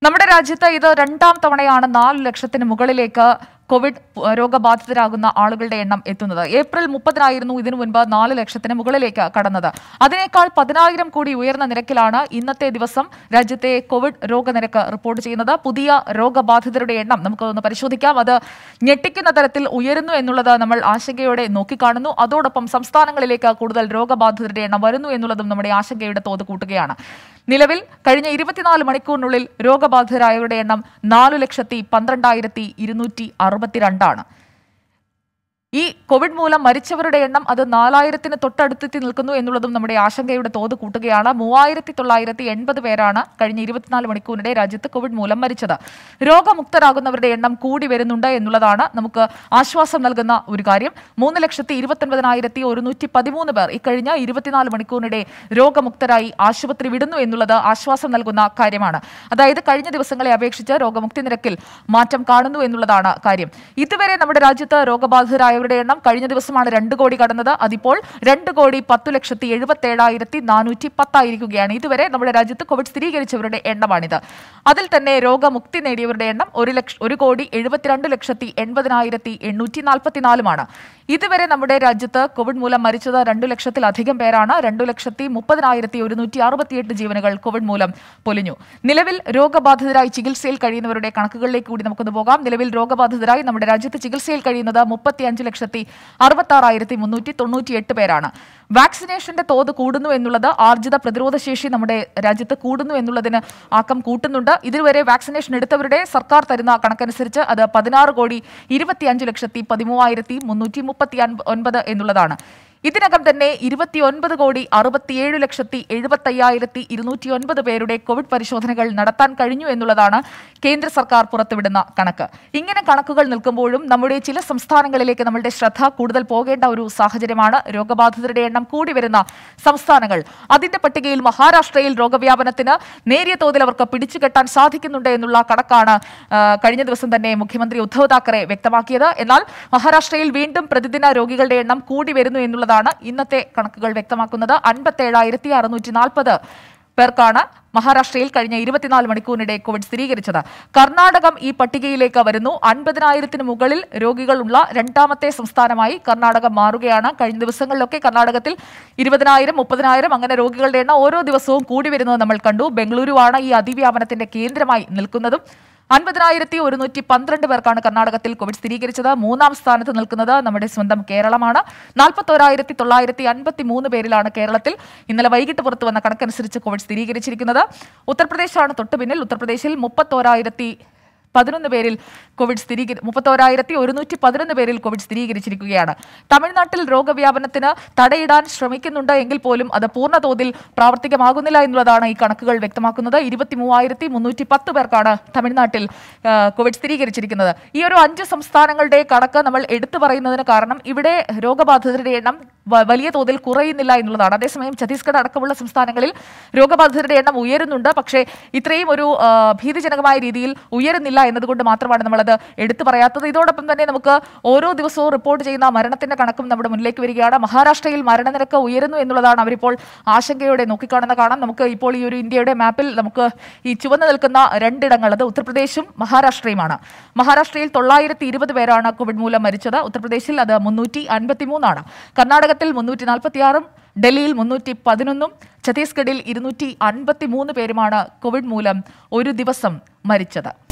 നമ്മുടെ രാജ്യത്ത് ഇത് രണ്ടാം തവണയാണ് നാല് ലക്ഷത്തിന് മുകളിലേക്ക് കോവിഡ് രോഗബാധിതരാകുന്ന ആളുകളുടെ എണ്ണം എത്തുന്നത് ഏപ്രിൽ മുപ്പതിനായിരുന്നു ഇതിനു മുൻപ് നാല് ലക്ഷത്തിന് മുകളിലേക്ക് കടന്നത് അതിനേക്കാൾ പതിനായിരം കോടി ഉയർന്ന നിരക്കിലാണ് ഇന്നത്തെ ദിവസം രാജ്യത്തെ കോവിഡ് രോഗനിരക്ക് റിപ്പോർട്ട് ചെയ്യുന്നത് പുതിയ രോഗബാധിതരുടെ എണ്ണം നമുക്കൊന്ന് പരിശോധിക്കാം അത് ഞെട്ടിക്കുന്ന തരത്തിൽ ഉയരുന്നു എന്നുള്ളത് നമ്മൾ ആശങ്കയോടെ നോക്കിക്കാണുന്നു അതോടൊപ്പം സംസ്ഥാനങ്ങളിലേക്ക് കൂടുതൽ രോഗബാധിതരുടെ എണ്ണം വരുന്നു എന്നുള്ളതും നമ്മുടെ ആശങ്കയുടെ തോത് കൂട്ടുകയാണ് നിലവിൽ കഴിഞ്ഞ ഇരുപത്തിനാല് മണിക്കൂറിനുള്ളിൽ രോഗബാധിതരായവരുടെ എണ്ണം നാലു ലക്ഷത്തി പന്ത്രണ്ടായിരത്തി ഇരുന്നൂറ്റി അറുപത്തിരണ്ടാണ് ഈ കോവിഡ് മൂലം മരിച്ചവരുടെ എണ്ണം അത് നാലായിരത്തിന് തൊട്ടടുത്തെത്തി നിൽക്കുന്നു എന്നുള്ളതും നമ്മുടെ ആശങ്കയുടെ തോത് കൂട്ടുകയാണ് മൂവായിരത്തി തൊള്ളായിരത്തി എൺപത് പേരാണ് കഴിഞ്ഞ ഇരുപത്തിനാല് മണിക്കൂറിനിടെ രാജ്യത്ത് കോവിഡ് മൂലം മരിച്ചത് രോഗമുക്തരാകുന്നവരുടെ എണ്ണം കൂടി വരുന്നുണ്ട് എന്നുള്ളതാണ് നമുക്ക് ആശ്വാസം നൽകുന്ന ഒരു കാര്യം മൂന്ന് ലക്ഷത്തി ഇരുപത്തൊൻപതിനായിരത്തി ഒരുന്നൂറ്റി പതിമൂന്ന് പേർ ഇക്കഴിഞ്ഞ ഇരുപത്തിനാല് മണിക്കൂറിനിടെ രോഗമുക്തരായി ആശുപത്രി വിടുന്നു എന്നുള്ളത് ആശ്വാസം നൽകുന്ന കാര്യമാണ് അതായത് കഴിഞ്ഞ ദിവസങ്ങളെ അപേക്ഷിച്ച് രോഗമുക്തി നിരക്കിൽ മാറ്റം കാണുന്നു എന്നുള്ളതാണ് കാര്യം ഇതുവരെ നമ്മുടെ രാജ്യത്ത് രോഗബാധിതരായവരുടെ എണ്ണം കഴിഞ്ഞ ദിവസമാണ് രണ്ട് കോടി കടന്നത് അതിപ്പോൾ രണ്ട് കോടി പത്തു ലക്ഷത്തി എഴുപത്തി ഏഴായിരത്തി നാനൂറ്റി പത്തായിരിക്കുകയാണ് ഇതുവരെ നമ്മുടെ രാജ്യത്ത് കോവിഡ് സ്ഥിരീകരിച്ചവരുടെ എണ്ണമാണിത് അതിൽ തന്നെ രോഗമുക്തി നേടിയവരുടെ എണ്ണം ഒരു ലക്ഷ ഒരു കോടി എഴുപത്തിരണ്ട് ലക്ഷത്തി എൺപതിനായിരത്തി എണ്ണൂറ്റി നാൽപ്പത്തിനാലുമാണ് ഇതുവരെ നമ്മുടെ രാജ്യത്ത് കോവിഡ് മൂലം മരിച്ചത് രണ്ടു ലക്ഷത്തിലധികം പേരാണ് രണ്ടു ലക്ഷത്തി മുപ്പതിനായിരത്തി ഒരുന്നൂറ്റി അറുപത്തിയെട്ട് ജീവനുകൾ കോവിഡ് മൂലം പൊലിഞ്ഞു നിലവിൽ രോഗബാധിതരായി ചികിത്സയിൽ കഴിയുന്നവരുടെ കണക്കുകളിലേക്ക് കൂടി നമുക്കൊന്ന് പോകാം നിലവിൽ രോഗബാധിതരായി നമ്മുടെ രാജ്യത്ത് ചികിത്സയിൽ കഴിയുന്നത് മുപ്പത്തിയഞ്ച് ലക്ഷത്തി അറുപത്തി ആറായിരത്തി മുന്നൂറ്റി തൊണ്ണൂറ്റിയെട്ട് പേരാണ് വാക്സിനേഷന്റെ തോത് കൂടുന്നു എന്നുള്ളത് ആർജിത പ്രതിരോധ ശേഷി നമ്മുടെ രാജ്യത്ത് കൂടുന്നു എന്നുള്ളതിന് ആക്കം കൂട്ടുന്നുണ്ട് ഇതുവരെ വാക്സിനേഷൻ എടുത്തവരുടെ സർക്കാർ തരുന്ന കണക്കനുസരിച്ച് അത് പതിനാറ് കോടി ഇരുപത്തിയഞ്ച് ലക്ഷത്തി പതിമൂവായിരത്തി മുന്നൂറ്റി മുപ്പത്തി ഒൻപത് എന്നുള്ളതാണ് ഇതിനകം തന്നെ ഇരുപത്തിയൊൻപത് കോടി അറുപത്തിയേഴ് ലക്ഷത്തി എഴുപത്തയ്യായിരത്തി ഇരുന്നൂറ്റി ഒൻപത് പേരുടെ കോവിഡ് പരിശോധനകൾ നടത്താൻ കഴിഞ്ഞു എന്നുള്ളതാണ് കേന്ദ്ര സർക്കാർ പുറത്തുവിടുന്ന കണക്ക് ഇങ്ങനെ കണക്കുകൾ നിൽക്കുമ്പോഴും നമ്മുടെ ചില സംസ്ഥാനങ്ങളിലേക്ക് നമ്മളുടെ ശ്രദ്ധ കൂടുതൽ പോകേണ്ട ഒരു സാഹചര്യമാണ് രോഗബാധിതരുടെ എണ്ണം കൂടി വരുന്ന സംസ്ഥാനങ്ങൾ അതിന്റെ പട്ടികയിൽ മഹാരാഷ്ട്രയിൽ രോഗവ്യാപനത്തിന് നേരിയ തോതിൽ അവർക്ക് പിടിച്ചുകെട്ടാൻ സാധിക്കുന്നുണ്ട് എന്നുള്ള കണക്കാണ് ആ, കഴിഞ്ഞ ദിവസം തന്നെ മുഖ്യമന്ത്രി ഉദ്ധവ് താക്കറെ വ്യക്തമാക്കിയത് എന്നാൽ മഹാരാഷ്ട്രയിൽ വീണ്ടും പ്രതിദിന രോഗികളുടെ എണ്ണം കൂടി വരുന്നു എന്നുള്ളതാണ് ഇന്നത്തെ കണക്കുകൾ വ്യക്തമാക്കുന്നത് അൻപത്തേഴായിരത്തി അറുന്നൂറ്റി നാൽപ്പത് പേർക്കാണ് മഹാരാഷ്ട്രയിൽ കഴിഞ്ഞ ഇരുപത്തിനാല് മണിക്കൂറിനിടെ കോവിഡ് സ്ഥിരീകരിച്ചത് കർണാടകം ഈ പട്ടികയിലേക്ക് വരുന്നു അൻപതിനായിരത്തിന് മുകളിൽ രോഗികളുള്ള രണ്ടാമത്തെ സംസ്ഥാനമായി കർണാടകം മാറുകയാണ് കഴിഞ്ഞ ദിവസങ്ങളിലൊക്കെ കർണാടകത്തിൽ ഇരുപതിനായിരം മുപ്പതിനായിരം അങ്ങനെ രോഗികളുടെ എണ്ണം ഓരോ ദിവസവും കൂടി വരുന്നത് നമ്മൾ കണ്ടു ബംഗളൂരുവാണ് ഈ അതിവ്യാപനത്തിന്റെ കേന്ദ്രമായി നിൽക്കുന്നതും അൻപതിനായിരത്തി ഒരുന്നൂറ്റി പന്ത്രണ്ട് പേർക്കാണ് കർണാടകത്തിൽ കോവിഡ് സ്ഥിരീകരിച്ചത് മൂന്നാം സ്ഥാനത്ത് നിൽക്കുന്നത് നമ്മുടെ സ്വന്തം കേരളമാണ് നാൽപ്പത്തോരായിരത്തി തൊള്ളായിരത്തി അൻപത്തി മൂന്ന് പേരിലാണ് കേരളത്തിൽ ഇന്നലെ വൈകിട്ട് പുറത്തു വന്ന കണക്കനുസരിച്ച് കോവിഡ് സ്ഥിരീകരിച്ചിരിക്കുന്നത് ഉത്തർപ്രദേശാണ് തൊട്ടു പിന്നിൽ ഉത്തർപ്രദേശിൽ മുപ്പത്തോരായിരത്തി പതിനൊന്ന് പേരിൽ കോവിഡ് സ്ഥിരീകരി മുപ്പത്തോരായിരത്തി ഒരുന്നൂറ്റി പതിനൊന്ന് പേരിൽ കോവിഡ് സ്ഥിരീകരിച്ചിരിക്കുകയാണ് തമിഴ്നാട്ടിൽ രോഗവ്യാപനത്തിന് തടയിടാൻ ശ്രമിക്കുന്നുണ്ട് എങ്കിൽ പോലും അത് പൂർണ്ണ തോതിൽ പ്രാവർത്തികമാകുന്നില്ല എന്നുള്ളതാണ് ഈ കണക്കുകൾ വ്യക്തമാക്കുന്നത് ഇരുപത്തി മൂവായിരത്തി മുന്നൂറ്റി പത്ത് പേർക്കാണ് തമിഴ്നാട്ടിൽ ആ, കോവിഡ് സ്ഥിരീകരിച്ചിരിക്കുന്നത് ഈ ഒരു അഞ്ച് സംസ്ഥാനങ്ങളുടെ കണക്ക് നമ്മൾ എടുത്തു പറയുന്നതിന് കാരണം ഇവിടെ രോഗബാധിതരുടെ എണ്ണം വ- വലിയ തോതിൽ കുറയുന്നില്ല എന്നുള്ളതാണ് അതേസമയം ഛത്തീസ്ഗഡ് അടക്കമുള്ള സംസ്ഥാനങ്ങളിൽ രോഗബാധിതരുടെ എണ്ണം ഉയരുന്നുണ്ട് പക്ഷേ ഇത്രയും ഒരു ആ, ഭീതിജനകമായ രീതിയിൽ ഉയരുന്നില്ല എന്നതുകൊണ്ട് മാത്രമാണ് നമ്മളത് എടുത്തു പറയാത്തത് ഇതോടൊപ്പം തന്നെ നമുക്ക് ഓരോ ദിവസവും റിപ്പോർട്ട് ചെയ്യുന്ന മരണത്തിന്റെ കണക്കും നമ്മുടെ മുന്നിലേക്ക് വരികയാണ് മഹാരാഷ്ട്രയിൽ മരണനിരക്ക് ഉയരുന്നു എന്നുള്ളതാണ് അവരിപ്പോൾ ആശങ്കയോടെ നോക്കിക്കാണുന്ന കാണാം നമുക്ക് ഇപ്പോൾ ഈ ഒരു ഇന്ത്യയുടെ മാപ്പിൽ നമുക്ക് ഈ ചുവന്നു നിൽക്കുന്ന രണ്ടിടങ്ങൾ അത് ഉത്തർപ്രദേശും മഹാരാഷ്ട്രയുമാണ് മഹാരാഷ്ട്രയിൽ തൊള്ളായിരത്തി ഇരുപത് പേരാണ് കോവിഡ് മൂലം മരിച്ചത് ഉത്തർപ്രദേശിൽ അത് മുന്നൂറ്റി അൻപത്തി മൂന്നാണ് കർണാടകത്തിൽ മുന്നൂറ്റി നാൽപ്പത്തിയാറും ഡൽഹിയിൽ മുന്നൂറ്റി പതിനൊന്നും ഛത്തീസ്ഗഡിൽ ഇരുന്നൂറ്റി അൻപത്തി മൂന്ന് പേരുമാണ് കോവിഡ് മൂലം ഒരു ദിവസം മരിച്ചത്